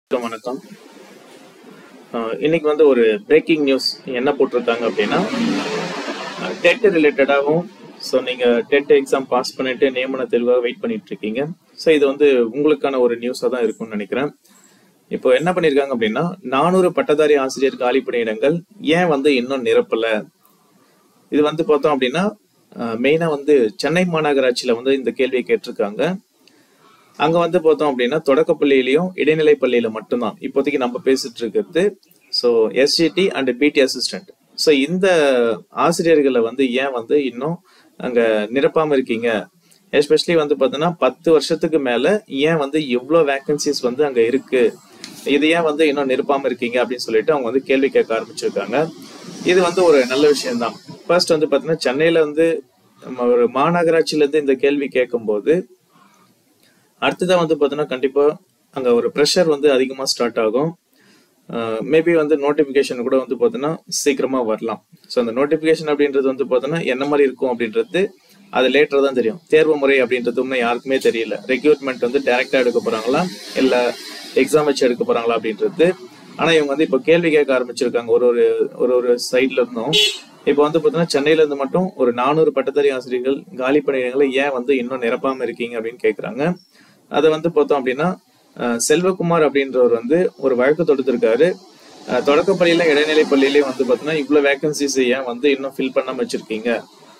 வணக்கம் வணக்கம் அஹ் இன்னைக்கு வந்து ஒரு பிரேக்கிங் நியூஸ் என்ன போட்டிருக்காங்க அப்படின்னா டெட் ரிலேட்டடாகவும் ஸோ நீங்கள் டெட் எக்ஸாம் பாஸ் பண்ணிட்டு நியமன தேர்வாக வெயிட் பண்ணிட்டு இருக்கீங்க ஸோ இது வந்து உங்களுக்கான ஒரு நியூஸாக தான் இருக்கும்னு நினைக்கிறேன் இப்போ என்ன பண்ணியிருக்காங்க அப்படின்னா நானூறு பட்டதாரி ஆசிரியர் காலி பணியிடங்கள் ஏன் வந்து இன்னும் நிரப்பல இது வந்து பார்த்தோம் அப்படின்னா மெயினாக வந்து சென்னை மாநகராட்சியில் வந்து இந்த கேள்வியை கேட்டிருக்காங்க அங்க வந்து பார்த்தோம் அப்படின்னா தொடக்க பள்ளியிலையும் இடைநிலை பள்ளியில மட்டும்தான் இப்போதைக்கு நம்ம பேசிட்டு இருக்கிறது so SGT and PT assistant so இந்த ஆசிரியர்களை வந்து ஏன் வந்து இன்னும் அங்க நிரப்பாம இருக்கீங்க எஸ்பெஷலி வந்து பார்த்தோன்னா பத்து வருஷத்துக்கு மேல ஏன் வந்து இவ்வளோ வேகன்சிஸ் வந்து அங்க இருக்கு இது ஏன் வந்து இன்னும் நிரப்பாம இருக்கீங்க அப்படின்னு சொல்லிட்டு அவங்க வந்து கேள்வி கேட்க ஆரம்பிச்சிருக்காங்க இது வந்து ஒரு நல்ல விஷயம்தான் ஃபர்ஸ்ட் வந்து பார்த்தீங்கன்னா சென்னையில வந்து நம்ம ஒரு மாநகராட்சியில இருந்து இந்த கேள்வி கேட்கும்போது அடுத்ததான் வந்து பார்த்தோன்னா கண்டிப்பாக அங்கே ஒரு ப்ரெஷர் வந்து அதிகமாக ஸ்டார்ட் ஆகும் மேபி வந்து நோட்டிஃபிகேஷன் கூட வந்து பார்த்தோன்னா சீக்கிரமாக வரலாம் ஸோ அந்த நோட்டிஃபிகேஷன் அப்படின்றது வந்து பார்த்தோன்னா என்ன மாதிரி இருக்கும் அப்படின்றது அது லேட்டராக தான் தெரியும் தேர்வு முறை அப்படின்றது இன்னும் யாருக்குமே தெரியல ரெக்ரூட்மெண்ட் வந்து டைரெக்டாக எடுக்க போகிறாங்களா இல்லை எக்ஸாம் வச்சு எடுக்க போகிறாங்களா அப்படின்றது ஆனால் இவங்க வந்து இப்போ கேள்வி கேட்க ஆரம்பிச்சிருக்காங்க ஒரு ஒரு ஒரு ஒரு சைட்ல இருந்தும் இப்போ வந்து பார்த்தீங்கன்னா சென்னையில இருந்து மட்டும் ஒரு நானூறு பட்டதாரி ஆசிரியர்கள் காலி பணியிடங்களை ஏன் வந்து இன்னும் நிரப்பாம இருக்கீங்க அப்படின்னு கேட்குறாங்க அதை வந்து பார்த்தோம் அப்படின்னா அஹ், செல்வகுமார் அப்படின்றவர் வந்து ஒரு வழக்கு தொடுத்திருக்காரு அஹ், தொடக்கப் பள்ளியில இடைநிலை பள்ளியிலயும் வந்து பார்த்தீங்கன்னா இவ்வளவு வேகன்சிஸ் ஏன் வந்து இன்னும் ஃபில் பண்ணாம வச்சிருக்கீங்க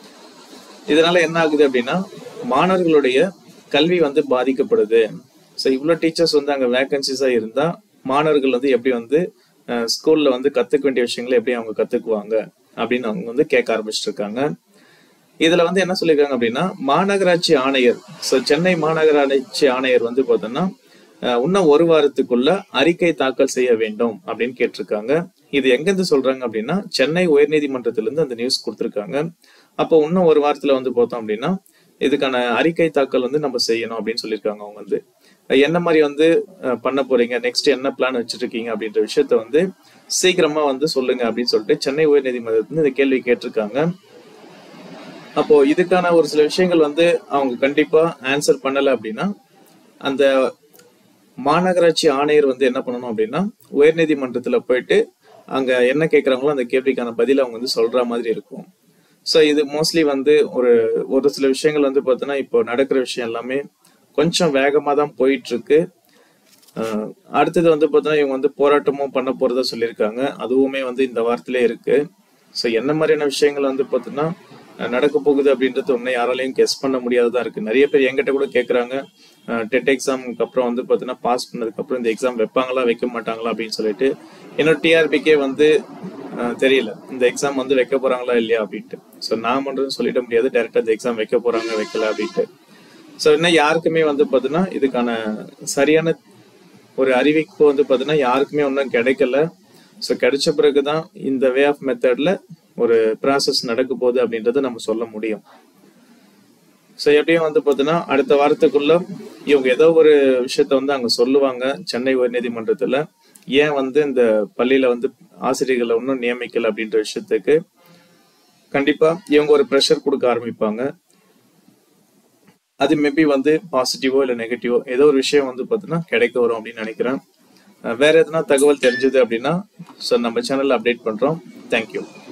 இதனால என்ன ஆகுது அப்படின்னா மாணவர்களுடைய கல்வி வந்து பாதிக்கப்படுது ஸோ இவ்வளோ டீச்சர்ஸ் வந்து அங்கே வேகன்சிஸாக இருந்தால் மாணவர்கள் வந்து எப்படி வந்து ஸ்கூலில் வந்து கற்றுக்க வேண்டிய விஷயங்களை எப்படி அவங்க கற்றுக்குவாங்க அப்படின்னு அவங்க வந்து கேட்க ஆரம்பிச்சிட்டு இருக்காங்க இதுல வந்து என்ன சொல்லியிருக்காங்க அப்படின்னா மாநகராட்சி ஆணையர் ஸோ சென்னை மாநகராட்சி ஆணையர் வந்து பார்த்தோன்னா அஹ், இன்னும் ஒரு வாரத்துக்குள்ள அறிக்கை தாக்கல் செய்ய வேண்டும் அப்படின்னு கேட்டிருக்காங்க இது எங்கிருந்து சொல்றாங்க அப்படின்னா சென்னை உயர்நீதிமன்றத்திலிருந்து அந்த நியூஸ் கொடுத்திருக்காங்க அப்போ இன்னும் ஒரு வாரத்துல வந்து பார்த்தோம் அப்படின்னா இதுக்கான அறிக்கை தாக்கல் வந்து நம்ம செய்யணும் அப்படின்னு சொல்லியிருக்காங்க அவங்க வந்து அஹ், என்ன மாதிரி வந்து அஹ், பண்ண போறீங்க நெக்ஸ்ட் என்ன பிளான் வச்சிருக்கீங்க அப்படின்ற விஷயத்த வந்து சீக்கிரமா வந்து சொல்லுங்க அப்படின்னு சொல்லிட்டு சென்னை உயர்நீதிமன்றத்துல இந்த கேள்வி கேட்டிருக்காங்க அப்போ இதுக்கான ஒரு சில விஷயங்கள் வந்து அவங்க கண்டிப்பா ஆன்சர் பண்ணல அப்படின்னா அந்த மாநகராட்சி ஆணையர் வந்து என்ன பண்ணணும் அப்படின்னா உயர்நீதிமன்றத்துல போயிட்டு அங்க என்ன கேட்கறாங்களோ அந்த கேள்விக்கான பதில் அவங்க வந்து சொல்ற மாதிரி இருக்கும் ஸோ இது மோஸ்ட்லி வந்து ஒரு ஒரு சில விஷயங்கள் வந்து பார்த்தோன்னா இப்போ நடக்கிற விஷயம் எல்லாமே கொஞ்சம் வேகமாக தான் போயிட்டு இருக்கு அஹ் அடுத்தது வந்து பார்த்தோன்னா இவங்க வந்து போராட்டமும் பண்ண போறதா சொல்லியிருக்காங்க அதுவுமே வந்து இந்த வாரத்திலே இருக்கு ஸோ என்ன மாதிரியான விஷயங்கள் வந்து பார்த்தோன்னா அஹ் நடக்க போகுது அப்படின்றது ஒன்றும் யாராலையும் கெஸ் பண்ண முடியாததா இருக்கு நிறைய பேர் என்கிட்ட கூட கேட்குறாங்க டெட் எக்ஸாமுக்கு அப்புறம் வந்து பார்த்தீங்கன்னா பாஸ் பண்ணதுக்கு அப்புறம் இந்த எக்ஸாம் வைப்பாங்களா வைக்க மாட்டாங்களா அப்படின்னு சொல்லிட்டு இன்னும் டிஆர்பிக்கே வந்து அஹ், தெரியல இந்த எக்ஸாம் வந்து வைக்க போறாங்களா இல்லையா அப்படின்ட்டு ஸோ நான் மட்டும் சொல்லிட முடியாது டேரக்டா இந்த எக்ஸாம் வைக்க போறாங்க வைக்கல அப்படின்ட்டு ஸோ இன்னும் யாருக்குமே வந்து பார்த்தீங்கன்னா இதுக்கான சரியான ஒரு அறிவிப்பு வந்து பார்த்தீங்கன்னா யாருக்குமே ஒன்றும் கிடைக்கல ஸோ கிடைச்ச பிறகு தான் இந்த வே ஆஃப் மெத்தட்ல ஒரு ப்ராசஸ் நடக்க போகுது அப்படின்றத நம்ம சொல்ல முடியும் ஸோ எப்படியும் வந்து பார்த்தீங்கன்னா அடுத்த வாரத்துக்குள்ள இவங்க ஏதோ ஒரு விஷயத்த வந்து அங்கே சொல்லுவாங்க சென்னை உயர்நீதிமன்றத்தில் ஏன் வந்து இந்த பள்ளியில வந்து ஆசிரியர்களை இன்னும் நியமிக்கல அப்படின்ற விஷயத்துக்கு கண்டிப்பா இவங்க ஒரு ப்ரெஷர் கொடுக்க ஆரம்பிப்பாங்க அது மேபி வந்து பாசிட்டிவோ இல்லை நெகட்டிவோ ஏதோ ஒரு விஷயம் வந்து பார்த்தீங்கன்னா கிடைக்க வரும் அப்படின்னு நினைக்கிறேன் அஹ் வேற எதனா தகவல் தெரிஞ்சது அப்படின்னா ஸோ நம்ம சேனல்ல அப்டேட் பண்றோம் தேங்க்யூ